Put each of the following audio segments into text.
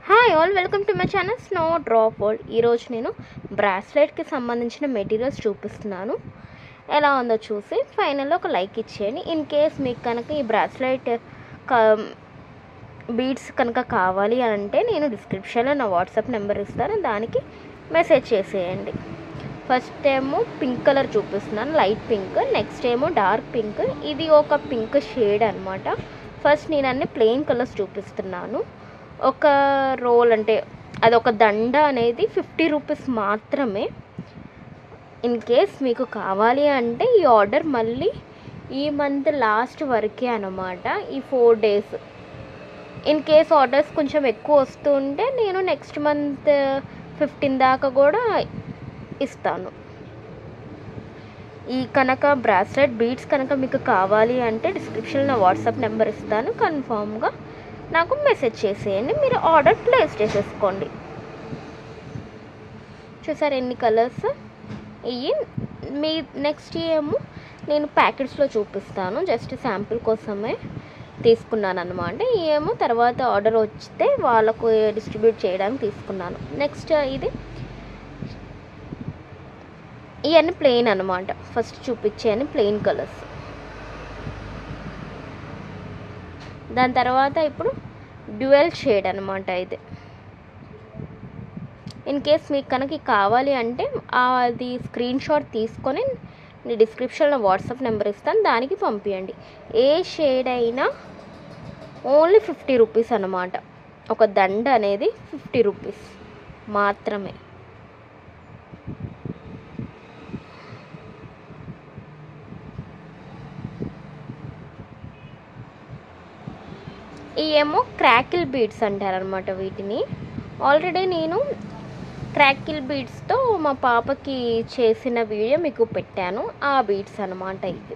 hi all welcome to my channel snow drop world ఈరోజు నేను బ్రాస్లెట్కి సంబంధించిన మెటీరియల్స్ చూపిస్తున్నాను ఎలా ఉందో చూసి ఫైనల్లో ఒక లైక్ ఇచ్చేయండి ఇన్ కేస్ మీకు కనుక ఈ బ్రాస్లెట్ బీడ్స్ కనుక కావాలి అని అంటే నేను డిస్క్రిప్షన్లో నా వాట్సాప్ నెంబర్ ఇస్తాను దానికి మెసేజ్ చేసేయండి ఫస్ట్ ఏమో పింక్ కలర్ చూపిస్తున్నాను లైట్ పింక్ నెక్స్ట్ ఏమో డార్క్ పింక్ ఇది ఒక పింక్ షేడ్ అనమాట ఫస్ట్ నేను అన్ని ప్లెయిన్ కలర్స్ చూపిస్తున్నాను ఒక రోల్ అంటే అది ఒక దండ అనేది ఫిఫ్టీ రూపీస్ మాత్రమే ఇన్ కేస్ మీకు కావాలి అంటే ఈ ఆర్డర్ మళ్ళీ ఈ మంత్ లాస్ట్ వరకే అనమాట ఈ four days in case orders కొంచెం ఎక్కువ వస్తుంటే నేను నెక్స్ట్ మంత్ ఫిఫ్టీన్ దాకా కూడా ఇస్తాను ఈ కనుక బ్రాస్లెట్ బీడ్స్ కనుక మీకు కావాలి అంటే డిస్క్రిప్షన్లో నా వాట్సాప్ నెంబర్ ఇస్తాను కన్ఫామ్గా నాకు మెసేజ్ చేసేయండి మీరు ఆర్డర్ ప్లేస్ చేసేసుకోండి చూసారు ఎన్ని కలర్స్ ఇవి మీ నెక్స్ట్ ఏమో నేను ప్యాకెట్స్లో చూపిస్తాను జస్ట్ శాంపిల్ కోసమే తీసుకున్నాను అనమాట ఏమో తర్వాత ఆర్డర్ వచ్చితే వాళ్ళకు డిస్ట్రిబ్యూట్ చేయడానికి తీసుకున్నాను నెక్స్ట్ ఇది ఇవన్నీ ప్లెయిన్ అనమాట ఫస్ట్ చూపించేయని ప్లెయిన్ కలర్స్ దాని తర్వాత ఇప్పుడు డ్యూయల్ షేడ్ అనమాట ఇది ఇన్ కేస్ మీకు కనుక కావాలి అంటే అది స్క్రీన్ షాట్ తీసుకొని నేను డిస్క్రిప్షన్లో వాట్సాప్ నెంబర్ ఇస్తాను దానికి పంపించండి ఏ షేడ్ అయినా ఓన్లీ ఫిఫ్టీ రూపీస్ అనమాట ఒక దండ అనేది ఫిఫ్టీ రూపీస్ మాత్రమే ఏమో క్రాకిల్ బీడ్స్ అంటారనమాట వీటిని ఆల్రెడీ నేను క్రాకిల్ బీడ్స్తో మా పాపకి చేసిన వీడియో మీకు పెట్టాను ఆ బీడ్స్ అనమాట ఇది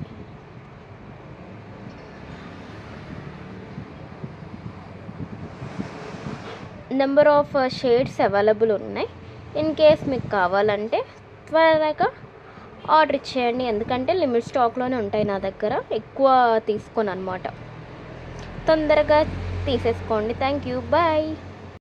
నెంబర్ ఆఫ్ షేడ్స్ అవైలబుల్ ఉన్నాయి ఇన్ కేస్ మీకు కావాలంటే త్వరగా ఆర్డర్ ఇచ్చేయండి ఎందుకంటే లిమిట్ స్టాక్లోనే ఉంటాయి నా దగ్గర ఎక్కువ తీసుకోను అనమాట తొందరగా తీసేసుకోండి థ్యాంక్ యూ బాయ్